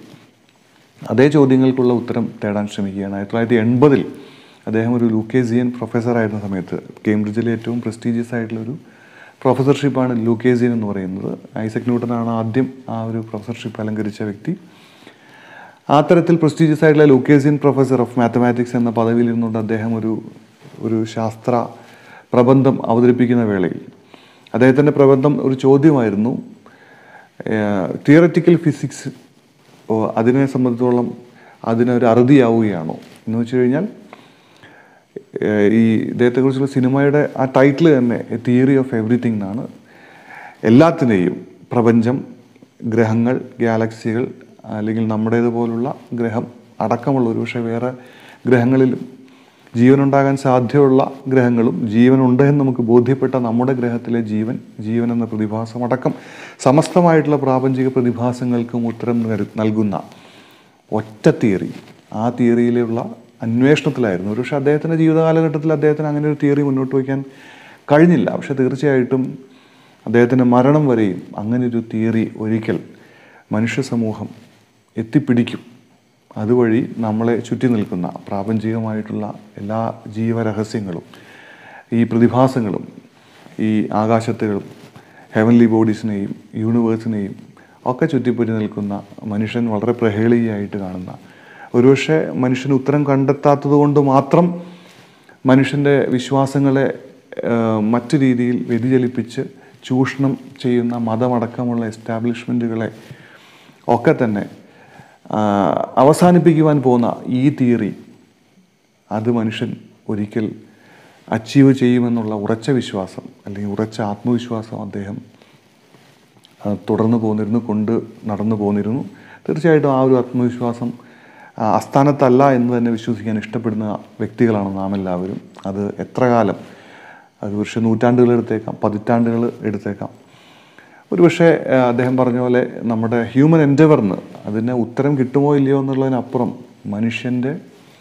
അതേ ചോദ്യങ്ങൾക്കുള്ള ഉത്തരം തേടാൻ ശ്രമിക്കുകയാണ് ആയിരത്തി തൊള്ളായിരത്തി എൺപതിൽ അദ്ദേഹം ഒരു ലൂക്കേസിയൻ പ്രൊഫസറായിരുന്ന സമയത്ത് കേംബ്രിഡ്ജിലെ ഏറ്റവും പ്രസ്റ്റീജിയസ് ആയിട്ടുള്ളൊരു പ്രൊഫസർഷിപ്പാണ് ലൂക്കേസിയൻ എന്ന് പറയുന്നത് ഐസക് ന്യൂട്ടനാണ് ആദ്യം ആ ഒരു പ്രൊഫസർഷിപ്പ് അലങ്കരിച്ച വ്യക്തി ആ തരത്തിൽ പ്രസ്റ്റീജിയസ് ആയിട്ടുള്ള ലൂക്കേസിയൻ പ്രൊഫസർ ഓഫ് മാത്തമാറ്റിക്സ് എന്ന പദവിയിൽ ഇരുന്നുകൊണ്ട് അദ്ദേഹം ഒരു ഒരു ശാസ്ത്ര പ്രബന്ധം അവതരിപ്പിക്കുന്ന വേളയിൽ അദ്ദേഹത്തിൻ്റെ പ്രബന്ധം ഒരു ചോദ്യമായിരുന്നു തിയററ്റിക്കൽ ഫിസിക്സ് അതിനെ സംബന്ധിച്ചോളം അതിനൊരു അറുതിയാവുകയാണോ എന്ന് വെച്ച് കഴിഞ്ഞാൽ ഏഹ് ഈ ഇദ്ദേഹത്തെക്കുറിച്ചുള്ള സിനിമയുടെ ആ ടൈറ്റിൽ തന്നെ തിയറി ഓഫ് എവറിത്തിങ് എന്നാണ് എല്ലാത്തിനെയും പ്രപഞ്ചം ഗ്രഹങ്ങൾ ഗാലക്സികൾ അല്ലെങ്കിൽ നമ്മുടേതുപോലുള്ള ഗ്രഹം അടക്കമുള്ള ഒരു പക്ഷേ വേറെ ഗ്രഹങ്ങളിലും ജീവനുണ്ടാകാൻ സാധ്യതയുള്ള ഗ്രഹങ്ങളും ജീവനുണ്ട് എന്ന് നമുക്ക് ബോധ്യപ്പെട്ട നമ്മുടെ ഗ്രഹത്തിലെ ജീവൻ ജീവൻ എന്ന പ്രതിഭാസം അടക്കം സമസ്തമായിട്ടുള്ള പ്രാപഞ്ചിക പ്രതിഭാസങ്ങൾക്കും ഉത്തരം നൽ- നൽകുന്ന ഒറ്റ തിയറി ആ തിയറിയിലുള്ള അന്വേഷണത്തിലായിരുന്നു ഒരുപക്ഷെ അദ്ദേഹത്തിൻ്റെ ജീവിത കാലഘട്ടത്തിൽ അദ്ദേഹത്തിന് അങ്ങനെ ഒരു തിയറി മുന്നോട്ട് വയ്ക്കാൻ കഴിഞ്ഞില്ല പക്ഷെ തീർച്ചയായിട്ടും അദ്ദേഹത്തിൻ്റെ മരണം വരെയും അങ്ങനെ ഒരു തിയറി ഒരിക്കൽ മനുഷ്യ സമൂഹം എത്തിപ്പിടിക്കും അതുവഴി നമ്മളെ ചുറ്റി നിൽക്കുന്ന പ്രാപഞ്ചികമായിട്ടുള്ള എല്ലാ ജീവരഹസ്യങ്ങളും ഈ പ്രതിഭാസങ്ങളും ഈ ആകാശത്തുകളും ഹെവൻലി ബോഡീസിനെയും യൂണിവേഴ്സിനെയും ഒക്കെ ചുറ്റിപ്പറ്റി നിൽക്കുന്ന മനുഷ്യൻ വളരെ പ്രഹേളിയായിട്ട് കാണുന്ന ഒരുപക്ഷെ മനുഷ്യന് ഉത്തരം കണ്ടെത്താത്തത് കൊണ്ട് മാത്രം മനുഷ്യൻ്റെ വിശ്വാസങ്ങളെ ആ, മറ്റു രീതിയിൽ വ്യതിചലിപ്പിച്ച് ചൂഷണം ചെയ്യുന്ന മതമടക്കമുള്ള എസ്റ്റാബ്ലിഷ്മെൻറ്റുകളെ ഒക്കെ തന്നെ ആ, അവസാനിപ്പിക്കുവാൻ പോകുന്ന ഈ തിയറി അത് മനുഷ്യൻ ഒരിക്കൽ അച്ചീവ് ചെയ്യുമെന്നുള്ള ഉറച്ച വിശ്വാസം അല്ലെങ്കിൽ ഉറച്ച ആത്മവിശ്വാസം അദ്ദേഹം ആ, തുടർന്ന് പോന്നിരുന്നു കൊണ്ട് നടന്നു പോന്നിരുന്നു തീർച്ചയായിട്ടും ആ ഒരു ആത്മവിശ്വാസം ആ, അസ്ഥാനത്തല്ല എന്ന് തന്നെ വിശ്വസിക്കാൻ ഇഷ്ടപ്പെടുന്ന വ്യക്തികളാണ് നാം എല്ലാവരും അത് എത്ര കാലം അത് പക്ഷേ നൂറ്റാണ്ടുകൾ എടുത്തേക്കാം പതിറ്റാണ്ടുകൾ എടുത്തേക്കാം ഒരുപക്ഷെ ആ, അദ്ദേഹം പറഞ്ഞ പോലെ നമ്മുടെ ഹ്യൂമൻ എൻഡവറിന് അതിന് ഉത്തരം കിട്ടുമോ ഇല്ലയോ എന്നുള്ളതിനപ്പുറം മനുഷ്യൻ്റെ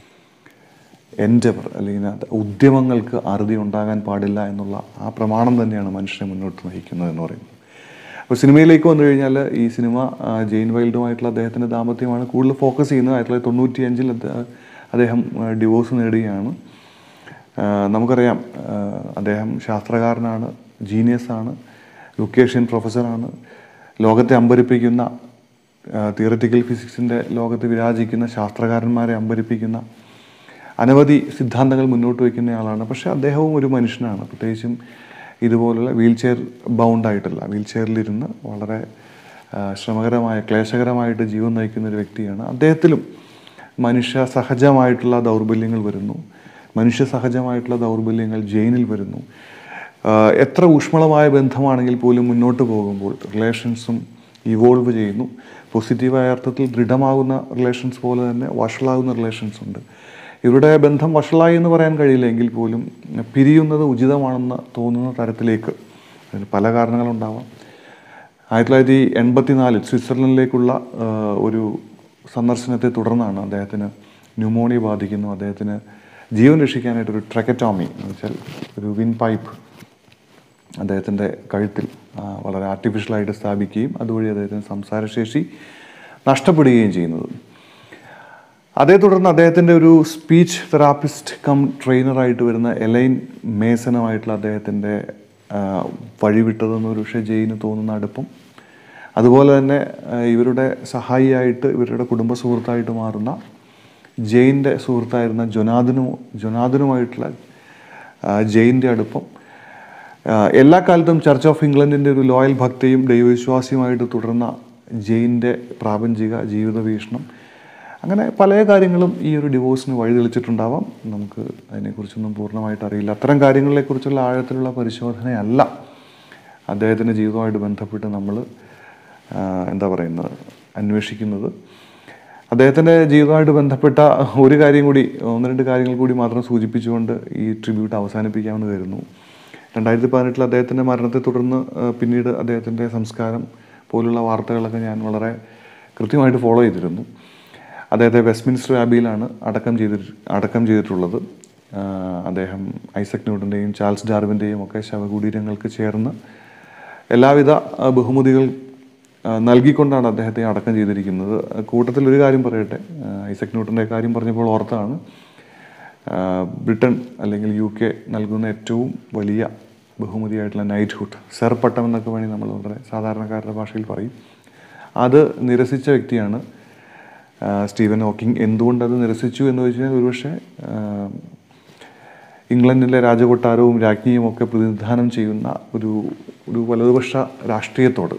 എൻഡവർ അല്ലെങ്കിൽ അത് ഉദ്യമങ്ങൾക്ക് അറുതി ഉണ്ടാകാൻ പാടില്ല എന്നുള്ള ആ പ്രമാണം തന്നെയാണ് മനുഷ്യനെ മുന്നോട്ട് നയിക്കുന്നത് എന്ന് പറയുന്നത് അപ്പോൾ സിനിമയിലേക്ക് വന്നു കഴിഞ്ഞാൽ ഈ സിനിമ ആ, ജെയിൻ വൈൽഡുമായിട്ടുള്ള അദ്ദേഹത്തിൻ്റെ ദാമ്പത്യമാണ് കൂടുതൽ ഫോക്കസ് ചെയ്യുന്നത് ആയിരത്തി തൊള്ളായിരത്തി തൊണ്ണൂറ്റി അഞ്ചിൽ അദ്ദേഹം ഡിവോഴ്സ് നേടുകയാണ് ആ, നമുക്കറിയാം ആ, അദ്ദേഹം ശാസ്ത്രകാരനാണ് ജീനിയസാണ് ലൊക്കേഷൻ പ്രൊഫസറാണ് ലോകത്തെ അമ്പരിപ്പിക്കുന്ന തിയററ്റിക്കൽ ഫിസിക്സിൻ്റെ ലോകത്ത് വിരാജിക്കുന്ന ശാസ്ത്രകാരന്മാരെ അമ്പരിപ്പിക്കുന്ന അനവധി സിദ്ധാന്തങ്ങൾ മുന്നോട്ട് വയ്ക്കുന്നയാളാണ് പക്ഷേ അദ്ദേഹവും ഒരു മനുഷ്യനാണ് പ്രത്യേകിച്ചും ഇതുപോലുള്ള വീൽ ചെയർ ബൗണ്ടായിട്ടല്ല വീൽ ചെയറിലിരുന്ന് വളരെ ആ, ശ്രമകരമായ ക്ലേശകരമായിട്ട് ജീവൻ നയിക്കുന്ന ഒരു വ്യക്തിയാണ് അദ്ദേഹത്തിലും മനുഷ്യ സഹജമായിട്ടുള്ള ദൗർബല്യങ്ങൾ വരുന്നു മനുഷ്യ സഹജമായിട്ടുള്ള ദൗർബല്യങ്ങൾ ജയിനിൽ വരുന്നു ആ, എത്ര ഊഷ്മളമായ ബന്ധമാണെങ്കിൽ പോലും മുന്നോട്ട് പോകുമ്പോൾ റിലേഷൻസും ഇവോൾവ് ചെയ്യുന്നു പോസിറ്റീവായ അർത്ഥത്തിൽ ദൃഢമാകുന്ന റിലേഷൻസ് പോലെ തന്നെ വഷളാകുന്ന റിലേഷൻസ് ഉണ്ട് ഇവരുടെ ബന്ധം വഷളായി എന്ന് പറയാൻ കഴിയില്ല എങ്കിൽ പോലും പിരിയുന്നത് ഉചിതമാണെന്ന് തോന്നുന്ന തരത്തിലേക്ക് അതിന് പല കാരണങ്ങളുണ്ടാവാം ആയിരത്തി തൊള്ളായിരത്തി എൺപത്തിനാലിൽ സ്വിറ്റ്സർലൻഡിലേക്കുള്ള ആ, ഒരു സന്ദർശനത്തെ തുടർന്നാണ് അദ്ദേഹത്തിന് ന്യൂമോണിയ ബാധിക്കുന്നു അദ്ദേഹത്തിന് ജീവൻ രക്ഷിക്കാനായിട്ട് ഒരു ട്രക്കറ്റോമി എന്ന് വെച്ചാൽ ഒരു വിൻ പൈപ്പ് അദ്ദേഹത്തിൻ്റെ കഴുത്തിൽ ആ, വളരെ ആർട്ടിഫിഷ്യലായിട്ട് സ്ഥാപിക്കുകയും അതുവഴി അദ്ദേഹത്തിന് സംസാരശേഷി നഷ്ടപ്പെടുകയും ചെയ്യുന്നത് അതേ തുടർന്ന് അദ്ദേഹത്തിൻ്റെ ഒരു സ്പീച്ച് തെറാപ്പിസ്റ്റ് കം ട്രെയിനറായിട്ട് വരുന്ന എലൈൻ മേസനുമായിട്ടുള്ള അദ്ദേഹത്തിൻ്റെ ആ, വഴിവിട്ടതെന്ന് ഒരു പക്ഷേ ജയിന് തോന്നുന്ന അടുപ്പം അതുപോലെ തന്നെ ആ, ഇവരുടെ സഹായിയായിട്ട് ഇവരുടെ കുടുംബ സുഹൃത്തായിട്ട് മാറുന്ന ജെയിൻ്റെ സുഹൃത്തായിരുന്ന ജൊനാദിനു ജൊനാദിനുമായിട്ടുള്ള ആ, ജെയിൻ്റെ അടുപ്പം ആ, എല്ലാ കാലത്തും ചർച്ച് ഓഫ് ഇംഗ്ലണ്ടിൻ്റെ ഒരു ലോയൽ ഭക്തയും ദൈവവിശ്വാസിയുമായിട്ട് തുടർന്ന ജെയിൻ്റെ പ്രാപഞ്ചിക ജീവിത വീക്ഷണം അങ്ങനെ പല കാര്യങ്ങളും ഈ ഒരു ഡിവോഴ്സിന് വഴിതെളിച്ചിട്ടുണ്ടാവാം നമുക്ക് അതിനെക്കുറിച്ചൊന്നും പൂർണ്ണമായിട്ട് അറിയില്ല അത്തരം കാര്യങ്ങളെക്കുറിച്ചുള്ള ആഴത്തിലുള്ള പരിശോധനയല്ല അദ്ദേഹത്തിൻ്റെ ജീവിതവുമായിട്ട് ബന്ധപ്പെട്ട് നമ്മൾ എന്താ പറയുന്നത് അന്വേഷിക്കുന്നത് അദ്ദേഹത്തിൻ്റെ ജീവിതവുമായിട്ട് ബന്ധപ്പെട്ട ഒരു കാര്യം കൂടി ഒന്ന് രണ്ട് കാര്യങ്ങൾ കൂടി മാത്രം സൂചിപ്പിച്ചുകൊണ്ട് ഈ ട്രിബ്യൂട്ട് അവസാനിപ്പിക്കാമെന്ന് കരുതുന്നു രണ്ടായിരത്തി പതിനെട്ടിൽ അദ്ദേഹത്തിൻ്റെ മരണത്തെ തുടർന്ന് ആ, പിന്നീട് അദ്ദേഹത്തിൻ്റെ സംസ്കാരം പോലുള്ള വാർത്തകളൊക്കെ ഞാൻ വളരെ കൃത്യമായിട്ട് ഫോളോ ചെയ്തിരുന്നു അദ്ദേഹത്തെ വെസ്റ്റ്മിൻസ്റ്റർ ആബിയിലാണ് അടക്കം ചെയ്തി അടക്കം ചെയ്തിട്ടുള്ളത് ആ, അദ്ദേഹം ഐസക് ന്യൂട്ടൻ്റെയും ചാൾസ് ഡാർവിൻ്റെയും ഒക്കെ ശവകുടീരങ്ങൾക്ക് ചേർന്ന് എല്ലാവിധ ആ, ബഹുമതികൾ ആ, നൽകിക്കൊണ്ടാണ് അദ്ദേഹത്തെ അടക്കം ചെയ്തിരിക്കുന്നത് കൂട്ടത്തിൽ ഒരു കാര്യം പറയട്ടെ ആ, ഐസക് ന്യൂട്ടൻ്റെ കാര്യം പറഞ്ഞപ്പോൾ ഓർത്താണ് ആ, ബ്രിട്ടൻ അല്ലെങ്കിൽ യു കെ നൽകുന്ന ഏറ്റവും വലിയ ബഹുമതിയായിട്ടുള്ള നൈറ്റ്ഹുഡ് സെർ പട്ടം എന്നൊക്കെ വേണമെങ്കിൽ നമ്മൾ വളരെ സാധാരണക്കാരുടെ ഭാഷയിൽ പറയും അത് നിരസിച്ച വ്യക്തിയാണ് ആ, സ്റ്റീവൻ ഹോക്കിംഗ് എന്തുകൊണ്ട് അത് നിരസിച്ചു എന്ന് ചോദിച്ചു കഴിഞ്ഞാൽ ഒരുപക്ഷെ ആ, ഇംഗ്ലണ്ടിലെ രാജകൊട്ടാരവും രാജ്ഞിയും ഒക്കെ പ്രതിനിധാനം ചെയ്യുന്ന ഒരു ഒരു വലതുപക്ഷ രാഷ്ട്രീയത്തോട്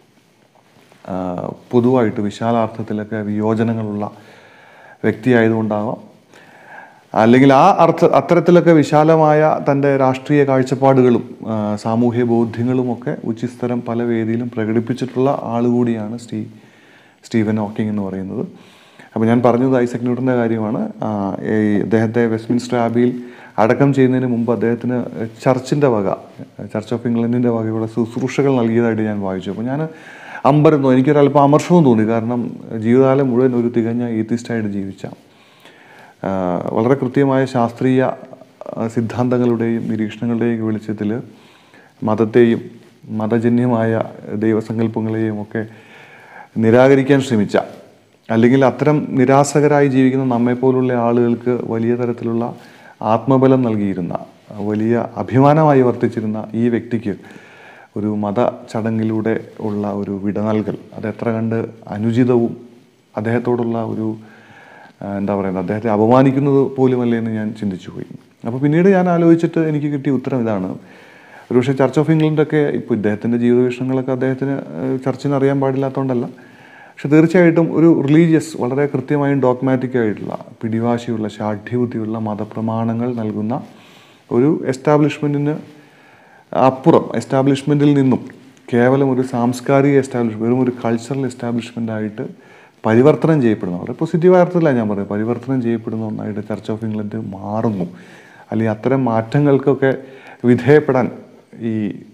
ആ, പൊതുവായിട്ട് വിശാലാർത്ഥത്തിലൊക്കെ വിയോജനങ്ങളുള്ള വ്യക്തിയായതുകൊണ്ടാവാം അല്ലെങ്കിൽ ആ അർത്ഥ അത്തരത്തിലൊക്കെ വിശാലമായ തൻ്റെ രാഷ്ട്രീയ കാഴ്ചപ്പാടുകളും ആ, സാമൂഹ്യ ബോധ്യങ്ങളുമൊക്കെ ഉച്ചിസ്തരം പല വേദിയിലും പ്രകടിപ്പിച്ചിട്ടുള്ള ആളുകൂടിയാണ് സ്റ്റീ സ്റ്റീവൻ ഹോക്കിംഗ് എന്ന് പറയുന്നത് അപ്പോൾ ഞാൻ പറഞ്ഞത് ഐസക് ന്യൂട്ടൻ്റെ കാര്യമാണ് ആ, ഈ അദ്ദേഹത്തെ വെസ്റ്റ്മിൻസ്റ്റർ ആബിയിൽ അടക്കം ചെയ്യുന്നതിന് മുമ്പ് അദ്ദേഹത്തിന് ചർച്ചിൻ്റെ വക ചർച്ച് ഓഫ് ഇംഗ്ലണ്ടിൻ്റെ വകയുള്ള ശുശ്രൂഷകൾ നൽകിയതായിട്ട് ഞാൻ വായിച്ചു അപ്പോൾ ഞാൻ അമ്പരന്നു എനിക്കൊരല്പം അമർഷവും തോന്നി കാരണം ജീവിതകാലം മുഴുവൻ ഒരു തികഞ്ഞ ഈത്തിസ്റ്റായിട്ട് ജീവിച്ച ആ, വളരെ കൃത്യമായ ശാസ്ത്രീയ ആ, സിദ്ധാന്തങ്ങളുടെയും നിരീക്ഷണങ്ങളുടെയും വെളിച്ചത്തിൽ മതത്തെയും മതജന്യമായ ദൈവസങ്കല്പങ്ങളെയും ഒക്കെ നിരാകരിക്കാൻ ശ്രമിച്ച അല്ലെങ്കിൽ അത്തരം നിരാസകരായി ജീവിക്കുന്ന നമ്മെപ്പോലുള്ള ആളുകൾക്ക് വലിയ തരത്തിലുള്ള ആത്മബലം നൽകിയിരുന്ന വലിയ അഭിമാനമായി വർത്തിച്ചിരുന്ന ഈ വ്യക്തിക്ക് ഒരു മത ചടങ്ങിലൂടെ ഉള്ള ഒരു വിട നൽകൽ അത് എത്ര കണ്ട് അനുചിതവും അദ്ദേഹത്തോടുള്ള ഒരു ആ, എന്താ പറയുന്നത് അദ്ദേഹത്തെ അപമാനിക്കുന്നത് പോലുമല്ലേ എന്ന് ഞാൻ ചിന്തിച്ചു പോയി അപ്പോൾ പിന്നീട് ഞാൻ ആലോചിച്ചിട്ട് എനിക്ക് കിട്ടിയ ഉത്തരം ഇതാണ് ഒരുപക്ഷെ ചർച്ച് ഓഫ് ഇംഗ്ലണ്ടൊക്കെ ഇപ്പോൾ ഇദ്ദേഹത്തിൻ്റെ ജീവിത വീക്ഷണങ്ങളൊക്കെ അദ്ദേഹത്തിന് ഏഹ്, ചർച്ചിന് അറിയാൻ പാടില്ലാത്തതുകൊണ്ടല്ല പക്ഷെ തീർച്ചയായിട്ടും ഒരു റിലീജിയസ് വളരെ കൃത്യമായും ഡോഗ്മാറ്റിക് ആയിട്ടുള്ള പിടിവാശിയുള്ള ശാഠ്യബുദ്ധിയുള്ള മതപ്രമാണങ്ങൾ നൽകുന്ന ഒരു എസ്റ്റാബ്ലിഷ്മെൻറ്റിന് അപ്പുറം എസ്റ്റാബ്ലിഷ്മെൻറ്റിൽ നിന്നും കേവലം ഒരു സാംസ്കാരിക എസ്റ്റാബ്ലിഷ്മെൻറ്റ് വെറും ഒരു കൾച്ചറൽ എസ്റ്റാബ്ലിഷ്മെൻ്റ് ആയിട്ട് പരിവർത്തനം ചെയ്യപ്പെടുന്ന വളരെ പോസിറ്റീവായ അർത്ഥത്തിലാണ് ഞാൻ പറയുന്നത് പരിവർത്തനം ചെയ്യപ്പെടുന്ന ഒന്നായിട്ട് ചർച്ച് ഓഫ് ഇംഗ്ലണ്ട് മാറുന്നു അല്ലെങ്കിൽ അത്തരം മാറ്റങ്ങൾക്കൊക്കെ വിധേയപ്പെടാൻ ഈ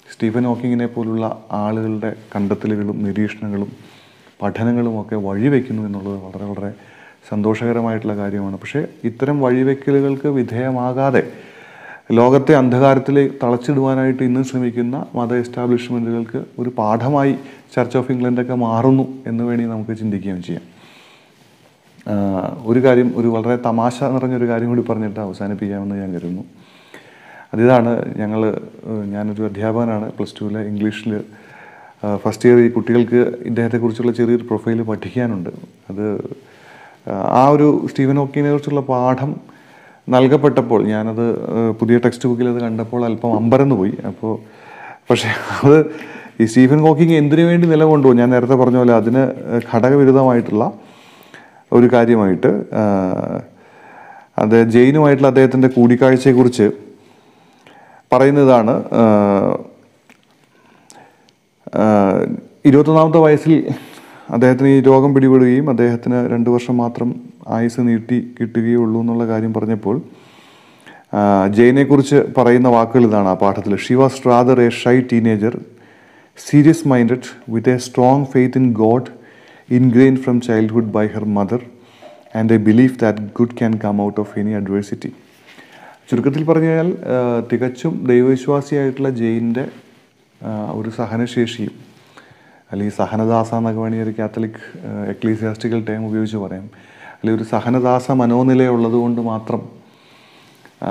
സ്റ്റീഫൻ ഹോക്കിങ്ങിനെ പോലുള്ള ആളുകളുടെ കണ്ടെത്തലുകളും നിരീക്ഷണങ്ങളും പഠനങ്ങളുമൊക്കെ വഴിവെക്കുന്നു എന്നുള്ളത് വളരെ വളരെ സന്തോഷകരമായിട്ടുള്ള കാര്യമാണ് പക്ഷേ ഇത്തരം വഴിവെക്കലുകൾക്ക് വിധേയമാകാതെ ലോകത്തെ അന്ധകാരത്തിൽ തളച്ചിടുവാനായിട്ട് ഇന്നും ശ്രമിക്കുന്ന മത എസ്റ്റാബ്ലിഷ്മെൻറ്റുകൾക്ക് ഒരു പാഠമായി ചർച്ച് ഓഫ് ഇംഗ്ലണ്ടൊക്കെ മാറുന്നു എന്ന് വേണ്ടി നമുക്ക് ചിന്തിക്കുകയും ചെയ്യാം ആഹ് ഒരു കാര്യം ഒരു വളരെ തമാശ നിറഞ്ഞൊരു കാര്യം കൂടി പറഞ്ഞിട്ട് അവസാനിപ്പിക്കാമെന്ന് ഞാൻ കരുതുന്നു അതിതാണ് ഞങ്ങൾ ഞാനൊരു അധ്യാപകനാണ് പ്ലസ് ടുവിലെ ഇംഗ്ലീഷിൽ ഫസ്റ്റ് ഇയർ ഈ കുട്ടികൾക്ക് ഇദ്ദേഹത്തെക്കുറിച്ചുള്ള ചെറിയൊരു പ്രൊഫൈൽ പഠിക്കാനുണ്ട് അത് ആ ഒരു സ്റ്റീവൻ ഹോക്കിനെ കുറിച്ചുള്ള പാഠം നൽകപ്പെട്ടപ്പോൾ ഞാനത് ഏഹ്, പുതിയ ടെക്സ്റ്റ് ബുക്കിൽ അത് കണ്ടപ്പോൾ അല്പം അമ്പരന്ന് പോയി അപ്പോൾ പക്ഷേ അത് ഈ സ്റ്റീഫൻ ഹോക്കിങ് എന്തിനു വേണ്ടി നിലകൊണ്ടു ഞാൻ നേരത്തെ പറഞ്ഞ പോലെ അതിന് ഘടകവിരുദ്ധമായിട്ടുള്ള ഒരു കാര്യമായിട്ട് ആഹ്, അത് ജെയിനുമായിട്ടുള്ള അദ്ദേഹത്തിൻ്റെ കൂടിക്കാഴ്ചയെക്കുറിച്ച് പറയുന്നതാണ് ആഹ്, ആഹ്, ഇരുപത്തൊന്നാമത്തെ വയസ്സിൽ അദ്ദേഹത്തിന് ഈ രോഗം പിടിപെടുകയും അദ്ദേഹത്തിന് രണ്ട് വർഷം മാത്രം ആയുസ് നീട്ടി കിട്ടുകയുള്ളൂ എന്നുള്ള കാര്യം പറഞ്ഞപ്പോൾ ആഹ്, ജെയിനെക്കുറിച്ച് പറയുന്ന വാക്കുകൾ ഇതാണ് ആ പാഠത്തിൽ she was rather a shy teenager serious minded with a strong faith in God ingrain from childhood by her mother and a belief that good can come out of any adversity ചുരുക്കത്തിൽ പറഞ്ഞു കഴിഞ്ഞാൽ ആ, തികച്ചും ദൈവവിശ്വാസിയായിട്ടുള്ള ജെയിൻ്റെ ആ, ഒരു സഹനശേഷിയും അല്ലെങ്കിൽ സഹനദാസ എന്നൊക്കെ വേണമെങ്കിൽ ഒരു കാത്തലിക് എക്ലീസിയാസ്റ്റിക്കൽ ടൈം ഉപയോഗിച്ച് പറയാം അല്ലെങ്കിൽ ഒരു സഹനദാസ മനോനിലയുള്ളത് കൊണ്ട് മാത്രം ആ,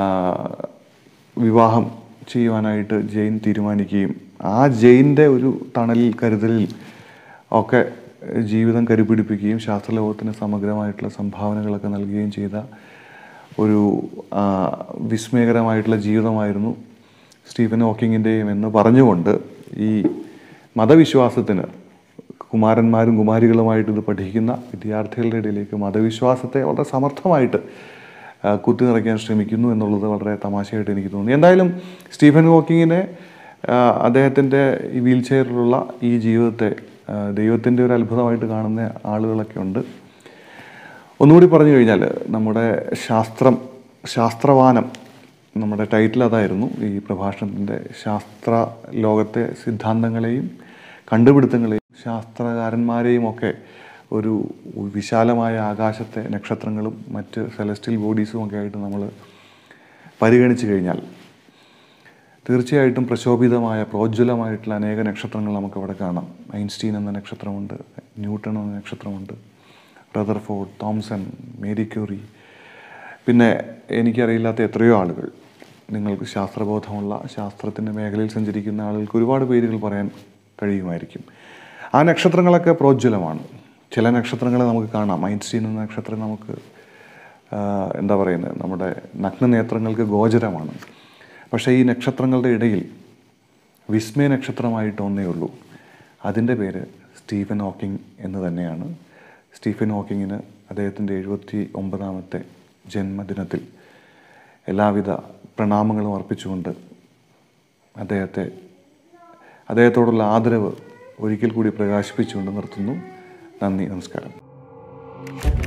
വിവാഹം ചെയ്യുവാനായിട്ട് ജെയിൻ തീരുമാനിക്കുകയും ആ ജെയിൻ്റെ ഒരു തണലിൽ കരുതലിൽ ഒക്കെ ജീവിതം കരുപിടിപ്പിക്കുകയും ശാസ്ത്രലോകത്തിന് സമഗ്രമായിട്ടുള്ള സംഭാവനകളൊക്കെ നൽകുകയും ചെയ്ത ഒരു ആ, വിസ്മയകരമായിട്ടുള്ള ജീവിതമായിരുന്നു സ്റ്റീഫൻ ഹോക്കിങ്ങിൻ്റെയും എന്ന് പറഞ്ഞുകൊണ്ട് ഈ മതവിശ്വാസത്തിന് കുമാരന്മാരും കുമാരികളുമായിട്ട് ഇത് പഠിക്കുന്ന വിദ്യാർത്ഥികളുടെ ഇടയിലേക്ക് മതവിശ്വാസത്തെ വളരെ സമർത്ഥമായിട്ട് ആ, കുത്തി നിറയ്ക്കാൻ ശ്രമിക്കുന്നു എന്നുള്ളത് വളരെ തമാശയായിട്ട് എനിക്ക് തോന്നി എന്തായാലും സ്റ്റീഫൻ ഹോക്കിങ്ങിനെ അദ്ദേഹത്തിൻ്റെ ഈ വീൽ ചെയറിലുള്ള ഈ ജീവിതത്തെ ദൈവത്തിൻ്റെ ഒരു അത്ഭുതമായിട്ട് കാണുന്ന ആളുകളൊക്കെ ഉണ്ട് ഒന്നുകൂടി പറഞ്ഞു കഴിഞ്ഞാൽ നമ്മുടെ ശാസ്ത്രം ശാസ്ത്രവാനം നമ്മുടെ ടൈറ്റിൽ അതായിരുന്നു ഈ പ്രഭാഷണത്തിൻ്റെ ശാസ്ത്ര ലോകത്തെ സിദ്ധാന്തങ്ങളെയും കണ്ടുപിടുത്തങ്ങളെയും ശാസ്ത്രകാരന്മാരെയും ഒക്കെ ഒരു വിശാലമായ ആകാശത്തെ നക്ഷത്രങ്ങളും മറ്റ് സെലസ്റ്റിയൽ ബോഡീസും ഒക്കെ ആയിട്ട് നമ്മൾ പരിഗണിച്ചു കഴിഞ്ഞാൽ തീർച്ചയായിട്ടും പ്രശോഭിതമായ പ്രോജ്വലമായിട്ടുള്ള അനേക നക്ഷത്രങ്ങൾ നമുക്ക് അവിടെ കാണാം ഐൻസ്റ്റീൻ എന്ന നക്ഷത്രമുണ്ട് ന്യൂട്ടൺ എന്ന നക്ഷത്രമുണ്ട് റദർഫോർഡ് തോംസൺ മേരി ക്യൂറി പിന്നെ എനിക്കറിയില്ലാത്ത എത്രയോ ആളുകൾ നിങ്ങൾക്ക് ശാസ്ത്രബോധമുള്ള ശാസ്ത്രത്തിൻ്റെ മേഖലയിൽ സഞ്ചരിക്കുന്ന ആളുകൾക്ക് ഒരുപാട് പേരുകൾ പറയാൻ കഴിയുമായിരിക്കും ആ നക്ഷത്രങ്ങളൊക്കെ പ്രോജ്വലമാണ് ചില നക്ഷത്രങ്ങളെ നമുക്ക് കാണാം ഐൻസ്റ്റീൻ എന്ന നക്ഷത്രം നമുക്ക് ആ, എന്താ പറയുന്നത് നമ്മുടെ നഗ്നനേത്രങ്ങൾക്ക് ഗോചരമാണ് പക്ഷേ ഈ നക്ഷത്രങ്ങളുടെ ഇടയിൽ വിസ്മയ നക്ഷത്രമായിട്ട് ഒന്നേ ഉള്ളൂ അതിൻ്റെ പേര് സ്റ്റീഫൻ ഹോക്കിംഗ് എന്ന് തന്നെയാണ് സ്റ്റീഫൻ ഹോക്കിങ്ങിന് അദ്ദേഹത്തിൻ്റെ എഴുപത്തി ഒമ്പതാമത്തെ ജന്മദിനത്തിൽ എല്ലാവിധ പ്രണാമങ്ങളും അർപ്പിച്ചുകൊണ്ട് അദ്ദേഹത്തെ അദ്ദേഹത്തോടുള്ള ആദരവ് ഒരിക്കൽ കൂടി പ്രകാശിപ്പിച്ചുകൊണ്ട് നിർത്തുന്നു നന്ദി നമസ്കാരം